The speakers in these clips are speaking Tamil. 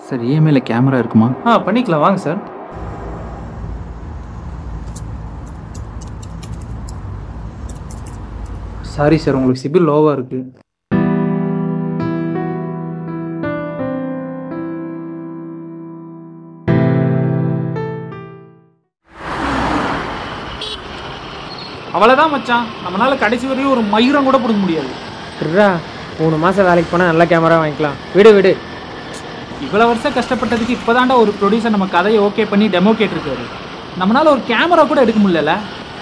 சார் இஎம்ஐல கேமரா இருக்குமா ஆ பண்ணிக்கலாம் வாங்க சார் சாரி சார் உங்களுக்கு சிபில் லோவாக இருக்குது அவ்வளோதான் மச்சான் நம்மளால கடைசி வரையும் ஒரு மயிரம் கூட பிடிக்க முடியாது இருடா மூணு மாதம் வேலைக்கு போனால் நல்ல கேமரா வாங்கிக்கலாம் விடு விடு இவ்வளோ வருஷம் கஷ்டப்பட்டதுக்கு இப்போதான்டா ஒரு ப்ரொடியூசர் நம்ம கதையை ஓகே பண்ணி டெமோ கேட்டிருக்காரு நம்மளால ஒரு கேமரா கூட எடுக்க முடியல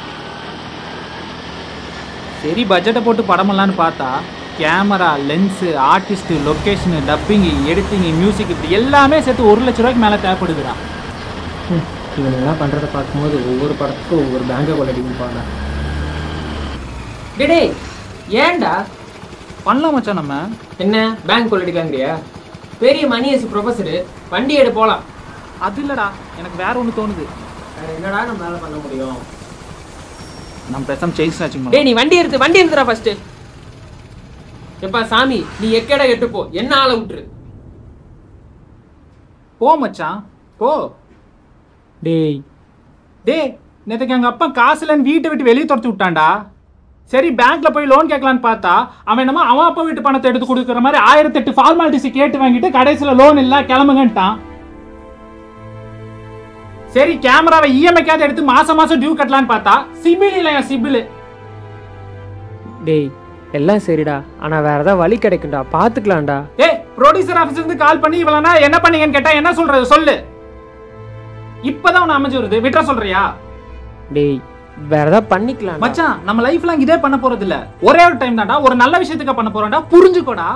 சரி பட்ஜெட்டை போட்டு படமெல்லாம்னு பார்த்தா camera lens artist location dubbing editing music இப்படி எல்லாமே சேர்த்து ஒரு லட்ச ரூபாய்க்கு மேலே தேவைப்படுதுடா இவனெல்லாம் பண்ணுறத பார்க்கும்போது ஒவ்வொரு படத்துக்கும் ஒவ்வொரு பேங்கை கொள்ளடிக்கும் பாடா டே ஏன்டா பண்ணலாம் மச்சான் நம்ம என்ன பேங்க் கொள்ளடிக்காங்கறியா பெரிய மணியஸ் ப்ரொஃபஸரு வண்டி எடு போகலாம் அது இல்லைடா எனக்கு வேற ஒன்று தோணுது என்னடா நம்மளால பண்ண முடியும் நம்ம பேசாம செயின் ஸ்நாச்சிங் டேய் நீ வண்டி எடுத்து வண்டி எடுத்துடா ஃபர்ஸ்ட் எப்பா சாமி நீ எக்கேடா எட்டு போ என்ன ஆளை விட்டுரு போ மச்சான் போ டேய் டேய் நேற்றுக்கு எங்கள் அப்பா காசு இல்லைன்னு வீட்டை விட்டு வெளியே துரத்தி விட்டான்டா சரி பேங்க்ல போய் லோன் கேட்கலான்னு பார்த்தா அவன் என்னமோ அவன் அப்பா வீட்டு பணத்தை எடுத்து கொடுக்குற மாதிரி ஆயிரத்தெட்டு ஃபார்மாலிட்டிஸ் கேட்டு வாங்கிட்டு கடைசியில் லோன் இல்லை கிளம்புங்கன்ட்டான் சரி கேமராவை இஎம்ஐக்காவது எடுத்து மாசம் மாசம் டியூ கட்டலான்னு பார்த்தா சிபில் இல்லையா சிபில் டேய் எல்லாம் சரிடா ஆனா வேற ஏதாவது வழி கிடைக்கும்டா பாத்துக்கலாம்டா ஏய் ப்ரொடியூசர் ஆஃபீஸ்ல இருந்து கால் பண்ணி இவளனா என்ன பண்ணீங்கன்னு கேட்டா என்ன சொல்றது சொல்லு இப்பதான் உன்னை அமைஞ்சு வருது விட்டுற சொல்றியா டேய் வேற ஏதாவது பண்ணிக்கலாம் மச்சான் நம்ம லைஃப்ல இதே பண்ண போறது இல்ல ஒரே ஒரு டைம் தான்டா ஒரு நல்ல விஷயத்துக்கு பண்ண போறோம்டா புரிஞ்சுக்கோடா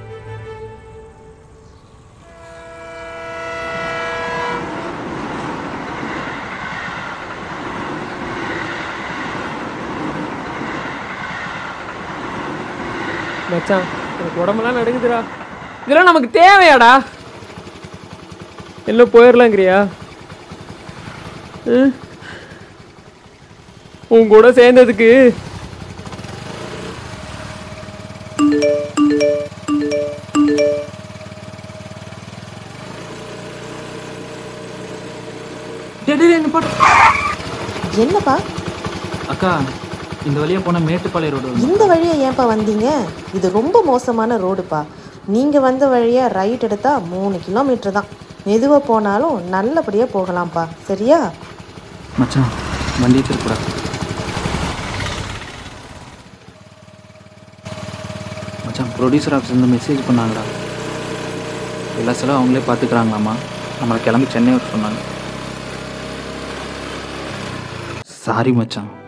மச்சான் எனக்கு உடம்பெல்லாம் நடுங்குதுடா இதெல்லாம் நமக்கு தேவையாடா எல்லாம் போயிடலாங்கிறியா ம்? உன் கூட சேர்ந்ததுக்கு டேய், டேய், டேய், நிப்பாட்டு. என்னப்பா அக்கா இந்த வழியா போன மேட்டுப்பாளைய ரோடு இந்த வழியா ஏன்பா வந்தீங்க இது ரொம்ப மோசமான ரோடுப்பா நீங்க வந்த வழியா ரைட் எடுத்தா மூணு கிலோமீட்டர் தான் மெதுவா போனாலும் நல்லபடியா போகலாம்ப்பா சரியா மச்சான் வண்டி திருப்புடா மச்சான் ப்ரொடியூசர் ஆஃபீஸ்லேருந்து மெசேஜ் பண்ணாங்கடா எல்லா செலவும் அவங்களே பார்த்துக்கிறாங்களாம்மா நம்மளை கிளம்பி சென்னை வர சொன்னாங்க சாரி மச்சான்